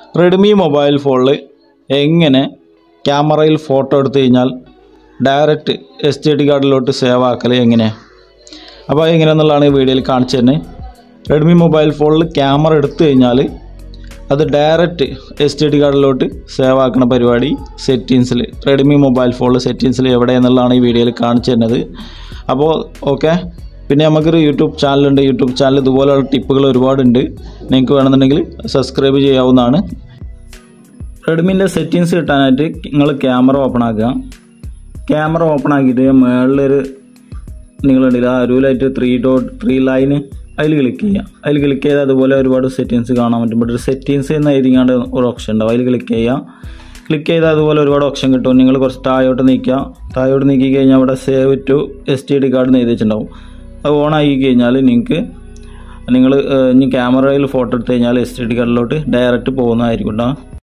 Redmi mobile ഫോണിൽ എങ്ങനെ ക്യാമറയിൽ ഫോട്ടോ എടുത്തു കഴിഞ്ഞാൽ ഡയറക്റ്റ് എസ് ടി ഡി കാർഡിലോട്ട് സേവ് ആക്കൽ എങ്ങനെയാണ് അപ്പോൾ എങ്ങനെയെന്നുള്ളതാണ് ഈ വീഡിയോയിൽ കാണിച്ചു തന്നെ റെഡ്മി മൊബൈൽ ഫോണിൽ ക്യാമറ എടുത്തു കഴിഞ്ഞാൽ അത് ഡയറക്റ്റ് എസ് ടി ഡി കാർഡിലോട്ട് സേവ് ആക്കുന്ന പരിപാടി സെറ്റിങ്സിൽ റെഡ്മി മൊബൈൽ ഫോണിൽ സെറ്റിങ്സിൽ എവിടെയെന്നുള്ളതാണ് ഈ വീഡിയോയിൽ കാണിച്ചു തരുന്നത് അപ്പോൾ ഓക്കെ പിന്നെ നമുക്കൊരു യൂട്യൂബ് ചാനലുണ്ട് യൂട്യൂബ് ചാനൽ ഇതുപോലെയുള്ള ടിപ്പുകൾ ഒരുപാടുണ്ട് നിങ്ങൾക്ക് വേണമെന്നുണ്ടെങ്കിൽ സബ്സ്ക്രൈബ് ചെയ്യാവുന്നതാണ് റെഡ്മിൻ്റെ സെറ്റിങ്സ് കിട്ടാനായിട്ട് നിങ്ങൾ ക്യാമറ ഓപ്പൺ ആക്കുക ക്യാമറ ഓപ്പൺ ആക്കിയിട്ട് മുകളിലൊരു നിങ്ങളുണ്ടല്ലോ ആ അരുവിലായിട്ട് ത്രീ ഡോട്ട് ത്രീ ലൈന് അതിൽ ക്ലിക്ക് ചെയ്യുക അതിൽ ക്ലിക്ക് ചെയ്താൽ അതുപോലെ ഒരുപാട് സെറ്റിങ്സ് കാണാൻ പറ്റും ഇവിടെ സെറ്റിങ്സ് എന്ന് എഴുതിക്കാണ്ട് ഒരു ഓപ്ഷൻ ഉണ്ടാവും അതിൽ ക്ലിക്ക് ചെയ്യുക ക്ലിക്ക് ചെയ്താൽ അതുപോലെ ഒരുപാട് ഓപ്ഷൻ കിട്ടും നിങ്ങൾ കുറച്ച് താഴോട്ട് നീക്കുക താഴോട്ട് നീക്കി കഴിഞ്ഞാൽ അവിടെ save to S T D card എഴുതി വെച്ചിട്ടുണ്ടാവും അത് ഓൺ ആക്കി കഴിഞ്ഞാൽ നിങ്ങൾക്ക് നിങ്ങൾ ഇനി ക്യാമറയിൽ ഫോട്ടോ എടുത്ത് കഴിഞ്ഞാൽ എസ് ടി ഡി കാർഡിലോട്ട് ഡയറക്റ്റ് പോകുന്നതായിരിക്കും കേട്ടോ